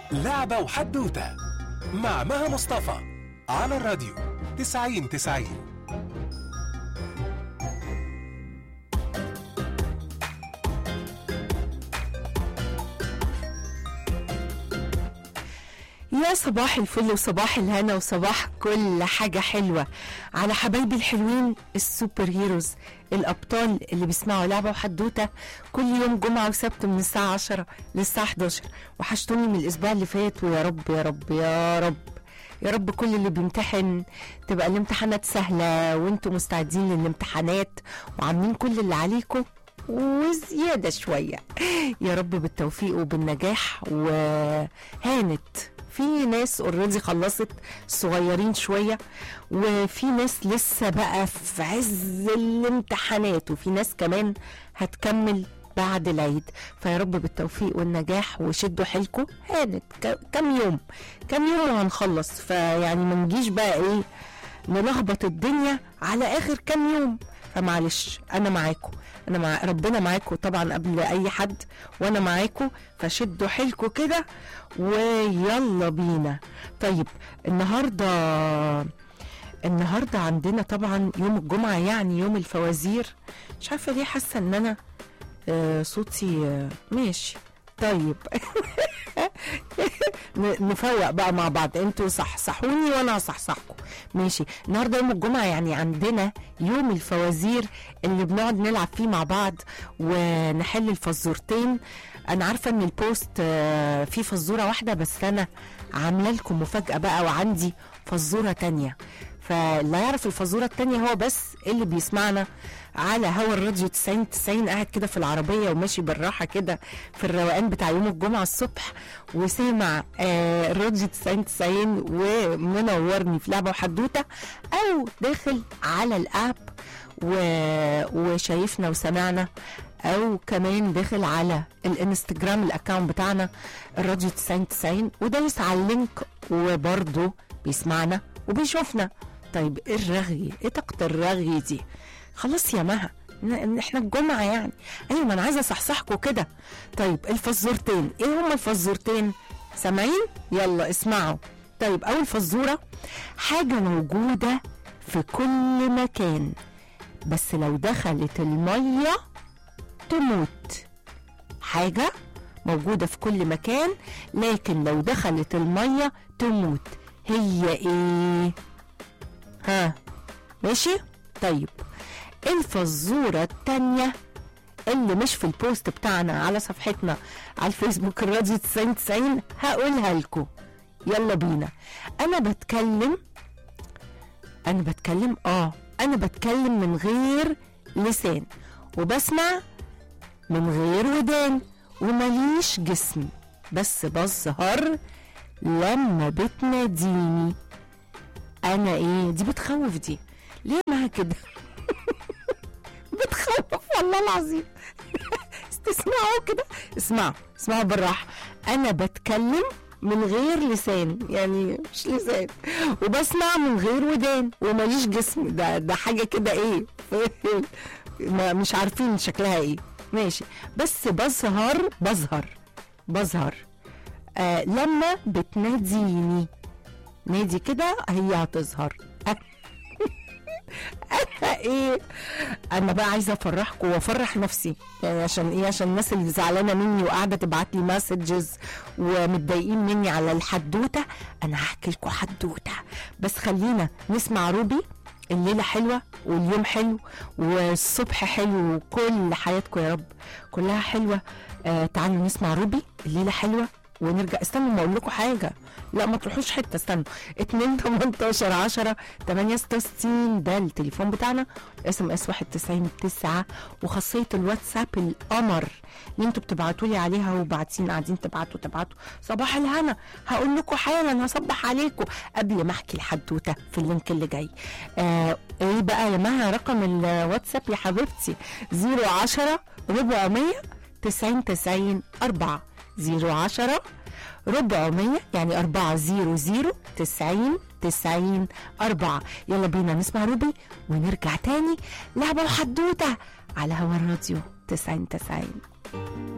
لعبة وحدوتة مع مها مصطفى على الراديو تسعين تسعين يا صباح الفل وصباح الهنا وصباح كل حاجة حلوة على حبايبي الحلوين السوبر هيروز الأبطال اللي بيسمعوا لعبة وحدوتة كل يوم جمعة وسبت من الساعة 10 للساعة 11 وحشتوني من الأسبوع اللي فات ويا رب يا رب يا رب يا رب كل اللي بيمتحن تبقى الامتحانات سهلة وانتوا مستعدين للامتحانات وعاملين كل اللي عليكم وزيادة شوية يا رب بالتوفيق وبالنجاح وهانت في ناس اوريدي خلصت صغيرين شويه وفي ناس لسه بقى في عز الامتحانات وفي ناس كمان هتكمل بعد العيد فيا رب بالتوفيق والنجاح وشدوا حيلكم هانت ك- كام يوم كام يوم وهنخلص فيعني ما نجيش بقى ايه نلخبط الدنيا على اخر كام يوم فمعلش انا معاكم انا مع ربنا معاكم طبعا قبل اي حد وانا معاكم فشدوا حيلكم كده ويلا بينا طيب النهارده النهارده عندنا طبعا يوم الجمعه يعني يوم الفوازير مش عارفه ليه حاسه ان انا آه صوتي آه ماشي طيب ن- نفوق بقى مع بعض انتوا صحصحوني وانا هصحصحكم ماشي النهارده يوم الجمعه يعني عندنا يوم الفوازير اللي بنقعد نلعب فيه مع بعض ونحل الفزورتين انا عارفه ان البوست آه، فيه فزوره واحده بس انا عامله لكم مفاجاه بقى وعندي فزوره تانية فاللي يعرف الفزوره التانية هو بس اللي بيسمعنا على هوا الراديو 90 90 قاعد كده في العربيه وماشي بالراحه كده في الروقان بتاع يوم الجمعه الصبح وسمع آه الراديو 90 90 ومنورني في لعبه وحدوته او داخل على الاب و... وشايفنا وسمعنا او كمان داخل على الانستجرام الاكونت بتاعنا الراديو 90 90 ودايس على اللينك وبرضه بيسمعنا وبيشوفنا طيب ايه الرغي ايه طاقه الرغي دي خلاص يا مها ن- احنا الجمعه يعني ايوه ما انا عايزه اصحصحكوا كده طيب الفزورتين ايه هما الفزورتين سامعين يلا اسمعوا طيب اول فزوره حاجه موجوده في كل مكان بس لو دخلت الميه تموت حاجه موجوده في كل مكان لكن لو دخلت الميه تموت هي ايه ها ماشي طيب الفزورة التانية اللي مش في البوست بتاعنا على صفحتنا على الفيسبوك الراديو 90 90 هقولها لكم يلا بينا انا بتكلم انا بتكلم اه انا بتكلم من غير لسان وبسمع من غير ودان ومليش جسم بس بظهر لما بتناديني انا ايه دي بتخوف دي ليه ما كده بتخوف والله العظيم استسمعوا كده اسمعوا اسمعوا بالراحه انا بتكلم من غير لسان يعني مش لسان وبسمع من غير ودان وماليش جسم ده ده حاجه كده ايه ما مش عارفين شكلها ايه ماشي بس بظهر بظهر بظهر آه لما بتناديني نادي كده هي هتظهر انا ايه انا بقى عايزه افرحكم وافرح نفسي يعني عشان ايه عشان الناس اللي زعلانه مني وقاعده تبعت لي مسجز ومتضايقين مني على الحدوته انا هحكي لكم حدوته بس خلينا نسمع روبي الليله حلوه واليوم حلو والصبح حلو وكل حياتكم يا رب كلها حلوه آه تعالوا نسمع روبي الليله حلوه ونرجع استنوا ما اقول لكم حاجه لا ما تروحوش حته استنوا 2 18 10 8 66 ده التليفون بتاعنا اس ام اس 91 9 وخاصيه الواتساب القمر اللي انتوا بتبعتوا لي عليها وبعتين قاعدين تبعتوا تبعتوا صباح الهنا هقول لكم حالا هصبح عليكم قبل ما احكي الحدوته في اللينك اللي جاي آه ايه بقى يا مها رقم الواتساب يا حبيبتي 010 400 90 90 4 010 400 يعني 400 90 90 4 يلا بينا نسمع روبي ونرجع تاني لعبة وحدوتة على هوا الراديو 90 90